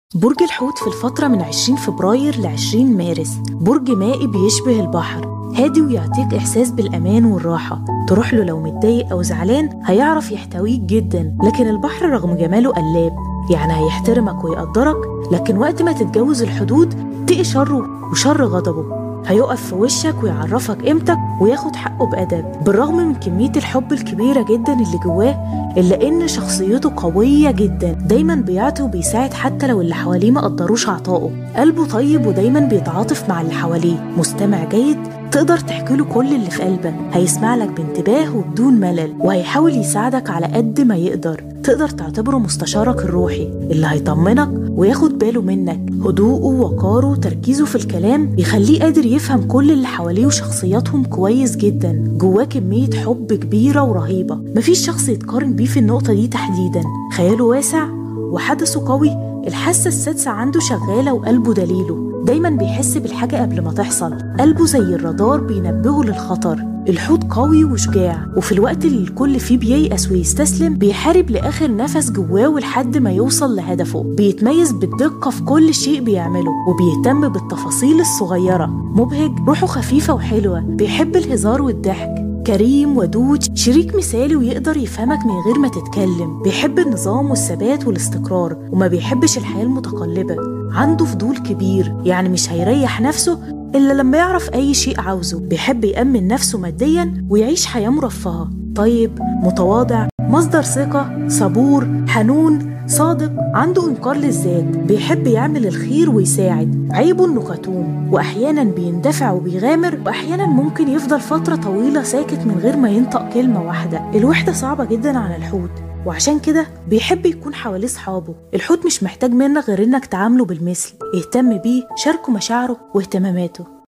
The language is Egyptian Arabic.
برج الحوت في الفترة من 20 فبراير ل 20 مارس برج مائي بيشبه البحر هادي ويعطيك إحساس بالأمان والراحة تروح له لو متضايق أو زعلان هيعرف يحتويك جدا لكن البحر رغم جماله قلاب يعني هيحترمك ويقدرك لكن وقت ما تتجاوز الحدود تقي شره وشر غضبه هيقف في وشك ويعرفك قيمتك وياخد حقه بأدب بالرغم من كمية الحب الكبيرة جدا اللي جواه إلا إن شخصيته قوية جدا دايما بيعطي وبيساعد حتى لو اللي حواليه ما قدروش عطائه قلبه طيب ودايما بيتعاطف مع اللي حواليه مستمع جيد تقدر تحكي له كل اللي في قلبك هيسمع لك بانتباه وبدون ملل وهيحاول يساعدك على قد ما يقدر تقدر تعتبره مستشارك الروحي اللي هيطمنك وياخد باله منك هدوءه ووقاره وتركيزه في الكلام بيخليه قادر يفهم كل اللي حواليه وشخصياتهم كويس جدا جواه كمية حب كبيرة ورهيبة مفيش شخص يتقارن بيه في النقطة دي تحديدا خياله واسع وحدثه قوي الحاسة السادسة عنده شغالة وقلبه دليله دايما بيحس بالحاجة قبل ما تحصل قلبه زي الرادار بينبهه للخطر الحوت قوي وشجاع وفي الوقت اللي الكل فيه بييأس ويستسلم بيحارب لآخر نفس جواه ولحد ما يوصل لهدفه بيتميز بالدقة في كل شيء بيعمله وبيهتم بالتفاصيل الصغيرة مبهج روحه خفيفة وحلوة بيحب الهزار والضحك كريم ودود شريك مثالي ويقدر يفهمك من غير ما تتكلم بيحب النظام والثبات والاستقرار وما بيحبش الحياة المتقلبة عنده فضول كبير يعني مش هيريح نفسه إلا لما يعرف أي شيء عاوزه بيحب يأمن نفسه ماديا ويعيش حياة مرفهة طيب متواضع مصدر ثقة صبور حنون صادق عنده إنكار للذات بيحب يعمل الخير ويساعد عيبه إنه كتوم وأحيانا بيندفع وبيغامر وأحيانا ممكن يفضل فترة طويلة ساكت من غير ما ينطق كلمة واحدة الوحدة صعبة جدا على الحوت وعشان كده بيحب يكون حواليه صحابه الحوت مش محتاج منك غير انك تعامله بالمثل اهتم بيه شاركه مشاعره واهتماماته